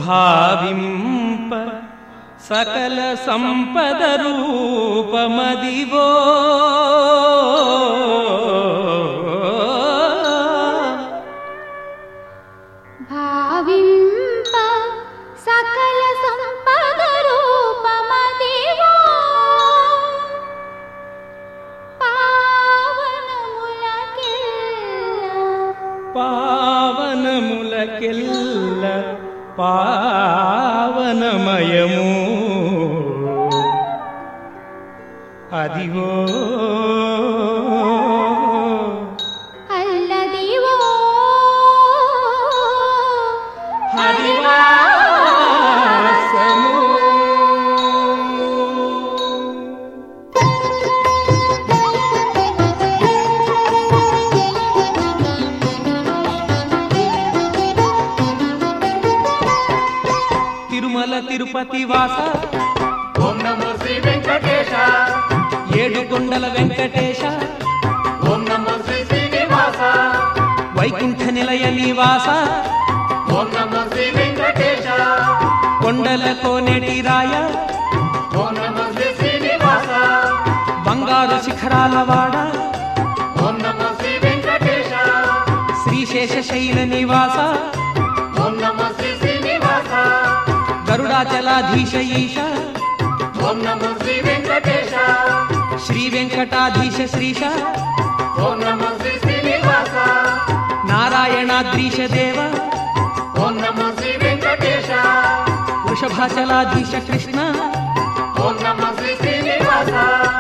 భావింప సకల సంపద రూపమదివో భావింప సకల సంపద రూపమదివో పావనములకెల్ల పావనములకెల్ల పావనమయము అదివో అల్లదివో హరివాసము తిరుమల తిరుపతి వాస ఓం నమో శ్రీ వెంకటేశ ఏడు కొండల వెంకటేశ ఓం నమో శ్రీ శ్రీనివాస వైకుంఠ నిలయ నివాస ఓం నమో శ్రీ వెంకటేశ కొండల కోనేటి రాయ ఓం నమో శ్రీ శ్రీనివాస బంగారు శిఖరాల వాడ ఓం నమో శ్రీ వెంకటేశ శ్రీశేష శైల నివాస ఓం నమో శ్రీ శ్రీనివాస గరుడాచలాధీశ ఈశ ఓం నమో శ్రీ వెంకటేశ శ్రీ వెంకటాధీశ శ్రీశ ఓం నమో శ్రీ శ్రీనివాస నారాయణాద్రీశ దేవ ఓం నమో శ్రీ వెంకటేశ వృషభాచలాధీశ కృష్ణ ఓం నమో శ్రీ శ్రీనివాస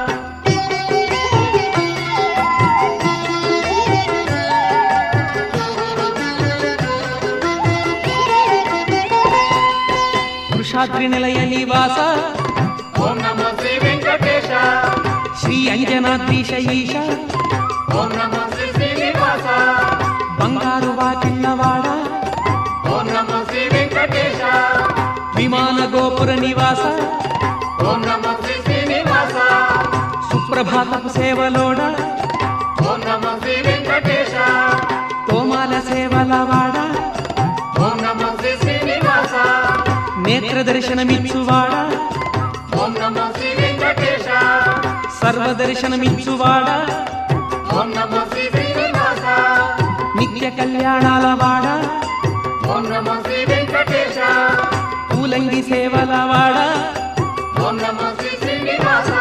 వృషాద్రి నిలయ నివాస ఓం నమో శ్రీ వెంకటేశ శ్రీ అంజనాద్రీశ ఈశ ఓం నమో శ్రీ శ్రీనివాస బంగారు వాకిళ్ళవాడ ఓం నమో శ్రీ వెంకటేశ విమాన గోపుర నివాస ఓం నమో శ్రీ శ్రీనివాస సుప్రభాతపు సేవలోడ ఓం నమో శ్రీ వెంకటేశ తోమాల సేవలవాడ ఓం నమో శ్రీ శ్రీనివాస నేత్ర దర్శనమిచ్చువాడ ఓం నమో శ్రీ వెంకటేశ సర్వ దర్శనమిచ్చువాడ ఓం నమో శ్రీ శ్రీనివాస నిత్య కళ్యాణాల వాడ ఓం నమో శ్రీ వెంకటేశ పూలంగి సేవల వాడ ఓం నమో శ్రీ శ్రీనివాస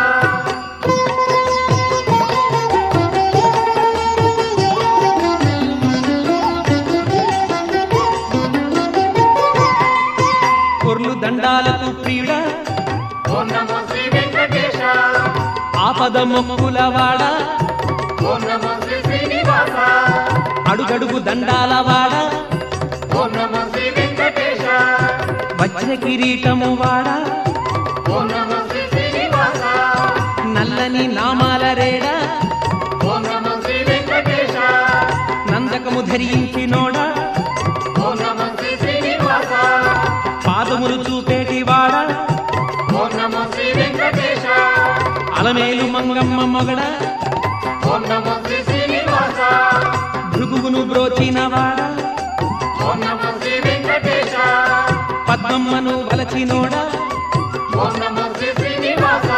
కొర్లు దండాలకు ప్రియుడ ఓం నమో శ్రీ వెంకటేశ ఆపద మొక్కుల వాడ ఓం నమో శ్రీ శ్రీనివాస అడుగడుగు దండాల వాడ ఓం నమో శ్రీ వెంకటేశ వజ్ర కిరీటము వాడ ఓం నమో శ్రీ శ్రీనివాస నల్లని నామాల రేడ ఓం నమో శ్రీ వెంకటేశ నందకము ధరించినోడ ఓం నమో శ్రీ శ్రీనివాస పాదములు చూపేటి వాడ ఓం నమో శ్రీ వెంకటేశ అలమేలు మంగమ్మ మొగడ ఓం నమో శ్రీ శ్రీనివాస భృగువును బ్రోచిన వాడ ఓం నమో శ్రీ వెంకటేశ పద్మమ్మను వలచినోడ ఓం నమో శ్రీ శ్రీనివాస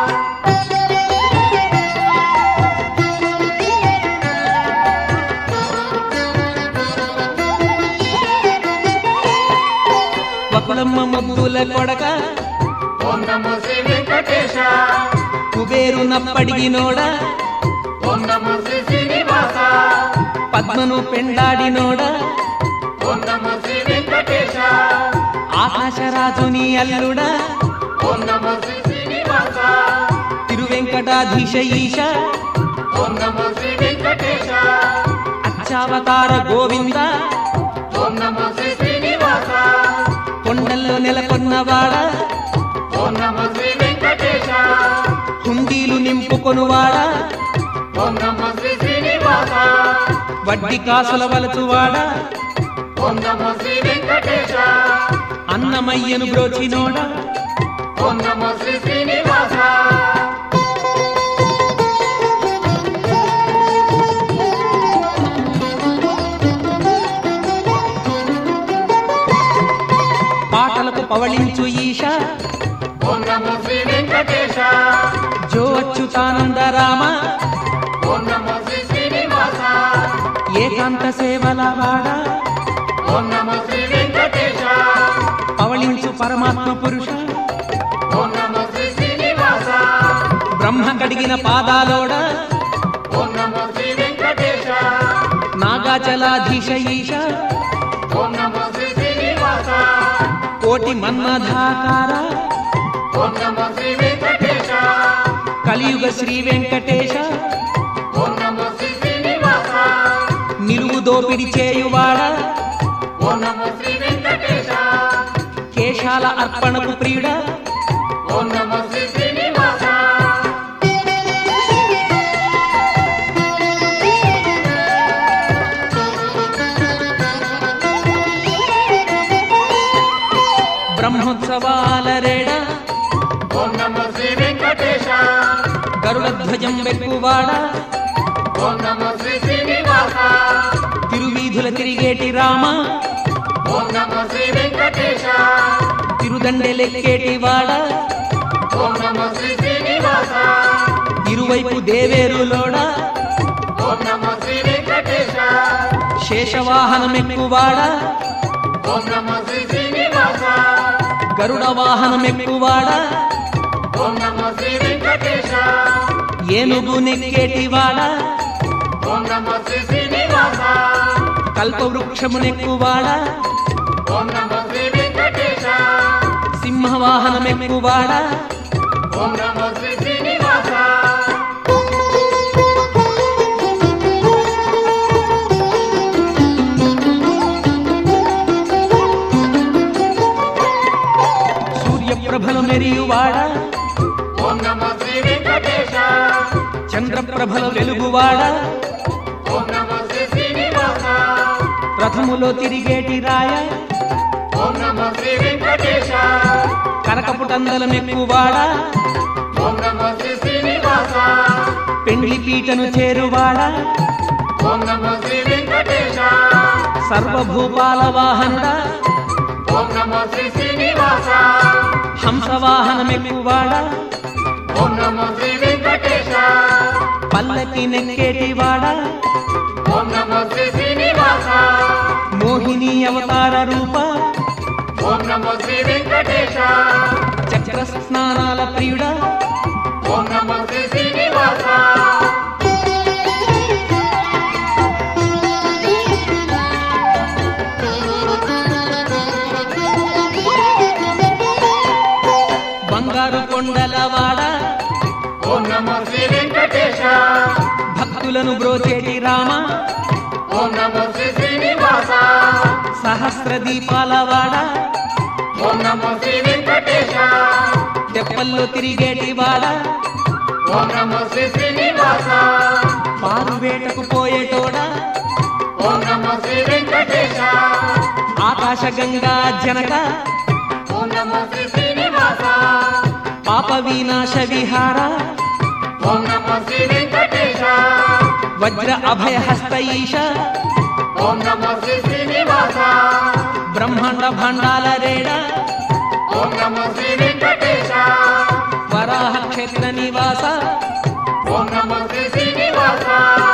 వకులమ్మ ముద్దుల కొడక ఓం నమో శ్రీ వెంకటేశ కుబేరు నప్పడిగినోడ ఓం నమో శ్రీ శ్రీనివాస పద్మను పెండాడినోడ ఓం నమో శ్రీ వెంకటేశ ఆకాశరాజుని అల్లుడ ఓం నమో శ్రీ శ్రీనివాస తిరువెంకటాధీశ ఈశ ఓం నమో శ్రీ వెంకటేశ అచ్చావతార గోవింద ఓం నమో శ్రీ శ్రీనివాస కొండల్లో నెలకొన్నవాడ ఓం నమో శ్రీ వెంకటేశ హుండీలు నింపుకొనువాడ ఓం నమో శ్రీ శ్రీనివాస వడ్డీ కాసుల వలచువాడ ఓం నమో శ్రీ వెంకటేశ అన్నమయ్యను బ్రోచినోడ ఓం నమో శ్రీ శ్రీనివాస పవళించు ఈశ ఓం నమో శ్రీ వెంకటేశ జో అచ్యుతానంద రామ ఓం నమో శ్రీ శ్రీనివాస ఏకాంత సేవల వాడ ఓం నమో శ్రీ వెంకటేశ పవళించు పరమాత్మ పురుష ఓం నమో శ్రీ శ్రీనివాస బ్రహ్మ కడిగిన పాదాలోడ ఓం నమో శ్రీ వెంకటేశ నాగాచలాధీశ ఈశ ఓం నమో శ్రీ శ్రీనివాస కోటి మన్మధాకార ఓం నమో శ్రీ వెంకటేశ కలియుగ శ్రీ వెంకటేశ ఓం నమో శ్రీ శ్రీనివాస నిలువు దోపిడి చేయువాడ ఓం నమో శ్రీ వెంకటేశ కేశాల అర్పణకు ప్రియుడ ఓం నమో శ్రీ శ్రీనివాస బ్రహ్మోత్సవాల రేడ ఓం నమో శ్రీ వెంకటేశ గరుడ ధ్వజం వెక్కువాడ ఓం నమో శ్రీ శ్రీనివాస తిరువీధుల తిరిగేటి రామ ఓం నమో శ్రీ వెంకటేశ తిరుదండెలెక్కేటి వాడ ఓం నమో శ్రీ శ్రీనివాస ఇరువైపు దేవేరులోడ ఓం నమో శ్రీ వెంకటేశ శేషవాహనమెక్కువాడ ఓం నమో శ్రీ శ్రీనివాస గరుడ వాహనమెక్కువాడ ఓం నమో శ్రీ వెంకటేశ ఏనుగు నెక్కేటివాడ ఓం నమో శ్రీ శ్రీనివాస కల్పవృక్షమునెక్కువాడ ఓం నమో శ్రీ వెంకటేశ సింహవాహనమెక్కువాడ ఓం నమో శ్రీ శ్రీనివాస సూర్యప్రభలు మెరియువాడ ఓం నమో శ్రీ వెంకటేశ చంద్రప్రభల వెలుగువాడ ఓం నమో శ్రీ శ్రీనివాస రథములో తిరిగేటి రాయ ఓం నమో శ్రీ వెంకటేశ కనకపుటందలమెక్కువాడ ఓం నమో శ్రీ శ్రీనివాస పెండ్లి పీటను చేరువాడ ఓం నమో శ్రీ వెంకటేశ సర్వభూపాల వాహనుడ ఓం నమో శ్రీ శ్రీనివాస హంసవాహనమెక్కువాడ ఓం నమో శ్రీ వెంకటేశ పల్లకి నెక్కేటివాడ ఓం నమో శ్రీ శ్రీనివాస మోహిని అవతార రూప ఓం నమో శ్రీ వెంకటేశ చక్ర స్నానాల ప్రియుడ ఓం నమో శ్రీ శ్రీనివాస బంగారు కొండలవాడ ఓం నమో శ్రీ వెంకటేశ భక్తులను బ్రోచేటి రామ ఓం నమో శ్రీ శ్రీనివాస సహస్ర దీపాలవాడ ఓం నమో శ్రీ వెంకటేశ తెప్పల్లో తిరిగేటి వాడ ఓం నమో శ్రీ శ్రీనివాస పారు వేటకు పోయేటోడ ఓం నమో శ్రీ వెంకటేశ ఆకాశ గంగా జనక ఓం నమో శ్రీ శ్రీనివాస పాప వినాశ విహార ఓం నమో శ్రీ వెంకటేశ వజ్ర అభయ హస్త ఈశ ఓం నమో శ్రీ శ్రీనివాస బ్రహ్మాండ భాండాల రేడ ఓం నమో శ్రీ వెంకటేశ వరాహ క్షేత్ర నివాస ఓం నమో శ్రీ శ్రీనివాస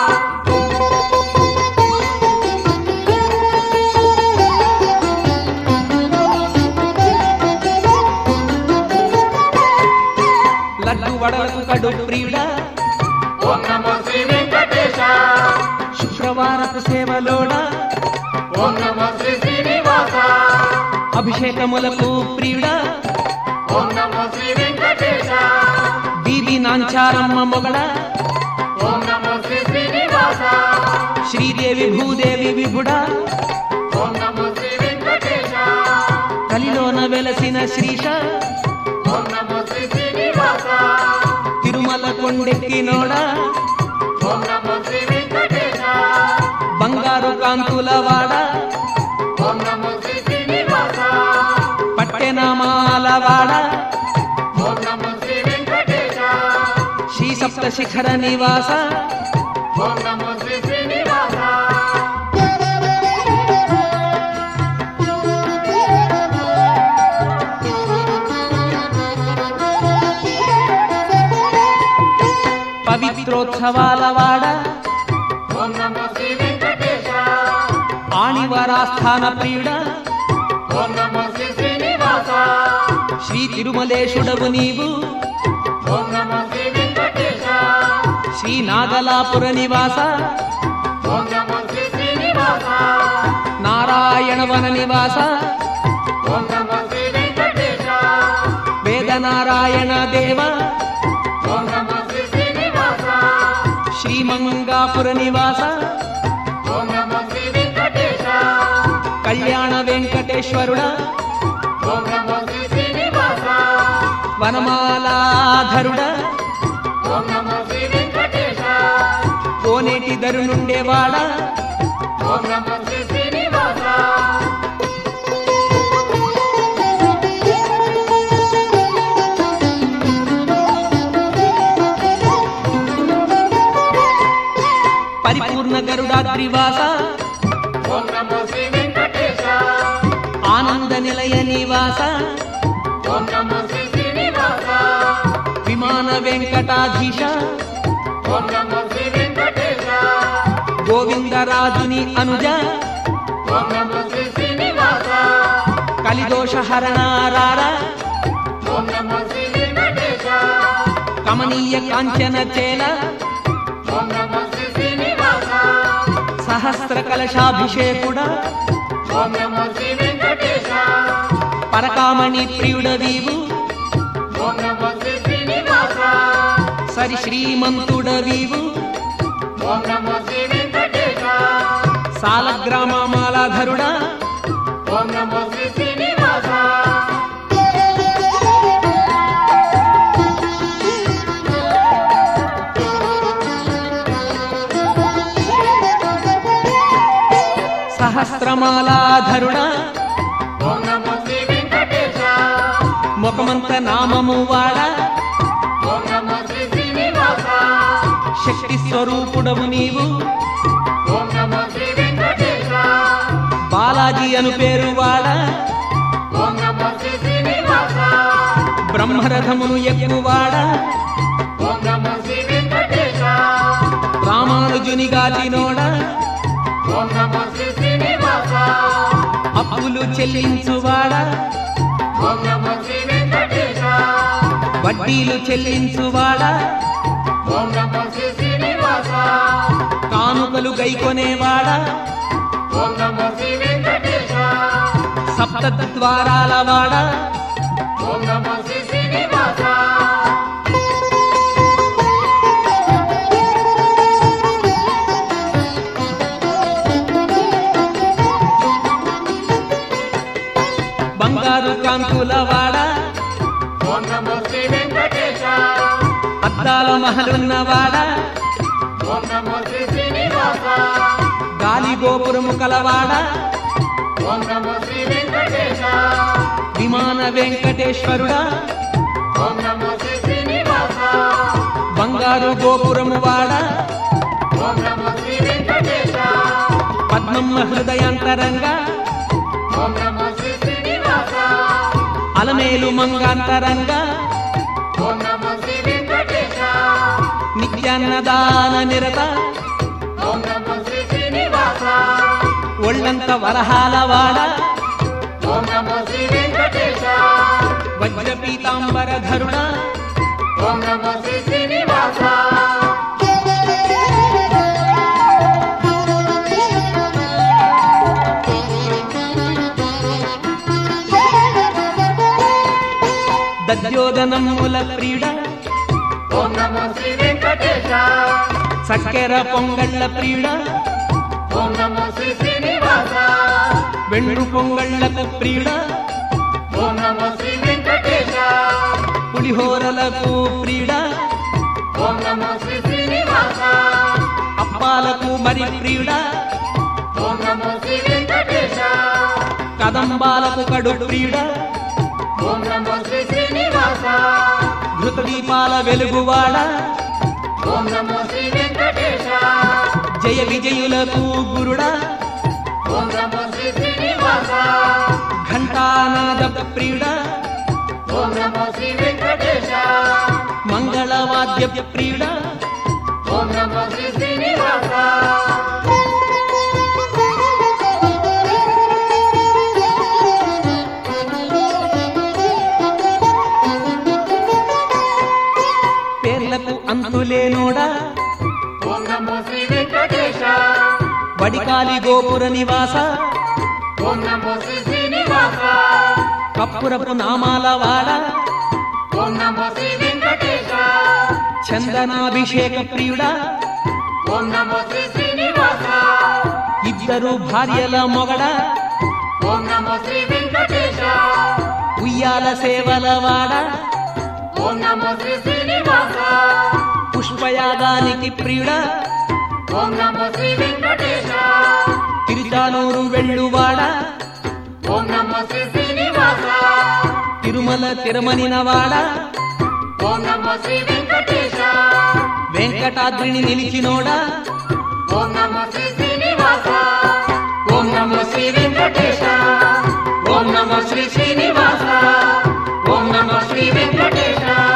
లడ్డు వడలకు కడు ప్రియుడ ఓం నమో శ్రీ వెంకటేశ శుక్రవారపు సేవలోడ ఓం నమో శ్రీ శ్రీనివాస అభిషేకములకు ప్రియుడ ఓం నమో శ్రీ వెంకటేశ బీబీ నాంచారమ్మ మొగడ ఓం నమో శ్రీ శ్రీనివాస శ్రీదేవి భూదేవి విభుడ ఓం నమో శ్రీ వెంకటేశ కలిలోన వెలసిన శ్రీష ఓం నమో శ్రీ శ్రీనివాస తిరుమల కొండెక్కినోడ ఓం నమో శ్రీ వెంకటేశ బంగారు కాంతులవాడ ఓం నమో శ్రీ శ్రీనివాస పట్టెనామాలవాడ ఓం నమో శ్రీ వెంకటేశ శ్రీ సప్త శిఖర నివాస ఓం నమో శ్రీ శ్రీనివాస పవిత్రోత్సవాల వాడ ఓం నమో శ్రీ వెంకటేశ ఆణివరాస్థాన ప్రియుడ ఓం నమో శ్రీ శ్రీనివాస శ్రీ తిరుమలేశుడవు నీవు ఓం నమో శ్రీ వెంకటేశ శ్రీ నాగలాపుర నివాస ఓం నమో శ్రీ శ్రీనివాస నారాయణవన నివాస ఓం నమో శ్రీ వెంకటేశ వేదనారాయణ దేవ ఓం నమో శ్రీ శ్రీనివాస శ్రీమంగాపుర నివాస ఓం నమో శ్రీ వెంకటేశ కళ్యాణ వెంకటేశ్వరుడ ఓం నమో శ్రీ శ్రీనివాస వనమాలాధరుడ ఓం నమో శ్రీ వెంకటేశ కోనేటి ధరునుండేవాడ ఓం నమో శ్రీ శ్రీనివాస పరిపూర్ణ గరుడాద్రివాస ఓం నమో శ్రీ వెంకటేశ ఆనంద నిలయ నివాస ఓం నమో శ్రీ శ్రీనివాస విమాన వెంకటాధీశ ఓం నమో శ్రీ వెంకటేశ గోవిందరాజుని అనుజ ఓం నమో శ్రీ శ్రీనివాస కలిదోష హరణారార ఓం నమో శ్రీ వెంకటేశ కమనీయ కాంచన చేల ఓం నమో శ్రీ శ్రీనివాస సహస్ర కలశాభిషేకుడ ఓం నమో శ్రీ వెంకటేశ పరకామణి ప్రియుడవీవు ఓం నమో శ్రీ శ్రీనివాస సరి శ్రీమంతుడవీవు ఓం నమో శ్రీ వెంకటేశ సాలగ్రామాలాధరుడ ఓం నమో శ్రీ శ్రీనివాస సహస్రమాలాధరుడ ఓం నమో శ్రీ వెంకటేశ ముఖమంత నామము వాడ ఓం నమో శ్రీ శ్రీనివాస శక్తి స్వరూపుడవు నీవు ఓం నమో శ్రీ వెంకటేశ బాలాజీ అను పేరు వాడ ఓం నమో శ్రీ శ్రీనివాస బ్రహ్మరథమును ఎక్కువాడ ఓం నమో శ్రీ వెంకటేశ రామానుజుని గాతినోడ ఓం నమో శ్రీ శ్రీనివాస అప్పులు చెల్లించువాడ ఓం నమో శ్రీ వెంకటేశ వడ్డీలు చెల్లించువాడ ఓం నమో శ్రీ శ్రీనివాస కానుకలు గైకొనేవాడ ఓం నమో శ్రీ వెంకటేశ సప్త ద్వారాల వాడ ఓం నమో శ్రీ శ్రీనివాస బంగారు కాంతుల వాడ ఓం నమో శ్రీ వెంకటేశ అద్దాల మహలున్నవాడ ఓం నమో శ్రీ శ్రీనివాస గాలి గోపురము కలవాడ ఓం నమో శ్రీ వెంకటేశ విమాన వెంకటేశ్వరుడా ఓం నమో శ్రీ శ్రీనివాస బంగారు గోపురము వాడ ఓం నమో శ్రీ వెంకటేశ పద్మమ్మ హృదయాంతరంగా ఓం నమో శ్రీ శ్రీనివాస అలమేలు మంగాంతరంగా ఓం నమో శ్రీ వెంకటేశ నిత్యాన్నదాన నిరత ఓం నమో శ్రీ శ్రీనివాస ఒళ్ళంత వరహాల వాడ ఓం నమో శ్రీ వెంకటేశ వజ్ర పీతాంబర ధరుడా ఓం నమో శ్రీ శ్రీనివాస దద్యోదనముల ప్రియుడ ఓం నమో శ్రీ వెంకటేశ చక్కెర పొంగళ్ళ ప్రియుడ ఓం నమో శ్రీ శ్రీనివాస వెండు పొంగళ్ళకు ప్రియుడ ఓం నమో శ్రీ వెంకటేశ పులిహోరలకు ప్రియుడ ఓం నమో శ్రీ శ్రీనివాస అప్పాలకు మరి ప్రియుడ ఓం నమో శ్రీ వెంకటేశ కదంబాలకు కడు ప్రియుడ ఓం నమో శ్రీ శ్రీనివాస ఘృత దీపాల వెలుగువాడ ఓం నమో శ్రీ వెంకటేశ జయ విజయులకు గురుడా ఓం నమో శ్రీ శ్రీనివాస ఘంటానాద ప్రియుడ ఓం నమో శ్రీ వెంకటేశ మంగళవాద్య ప్రియుడ ఓం నమో శ్రీ వెంకటేశ వడికాలి గోపుర నివాస ఓం నమో శ్రీ శ్రీనివాస కప్పురపు నామాల వాడ ఓం నమో శ్రీ వెంకటేశ చందనాభిషేక ప్రియుడా ఓం నమో శ్రీ శ్రీనివాస ఇద్దరు భార్యల మొగడ ఓం నమో శ్రీ వెంకటేశ ఉయ్యాల సేవల వాడ ఓం నమో శ్రీ శ్రీనివాస పుష్పయాగానికి ప్రియుడా ఓం నమో శ్రీ వెంకటేశ తిరుచానూరు వెళ్ళువాడ ఓం నమో శ్రీ శ్రీనివాస తిరుమల తిరుమనినవాడ ఓం నమో శ్రీ వెంకటేశ వెంకటాద్రిని నిలిచినోడా ఓం నమో శ్రీ శ్రీనివాస ఓం నమో శ్రీ వెంకటేశ ఓం నమో శ్రీ శ్రీనివాస ఓం నమో శ్రీ వెంకటేశ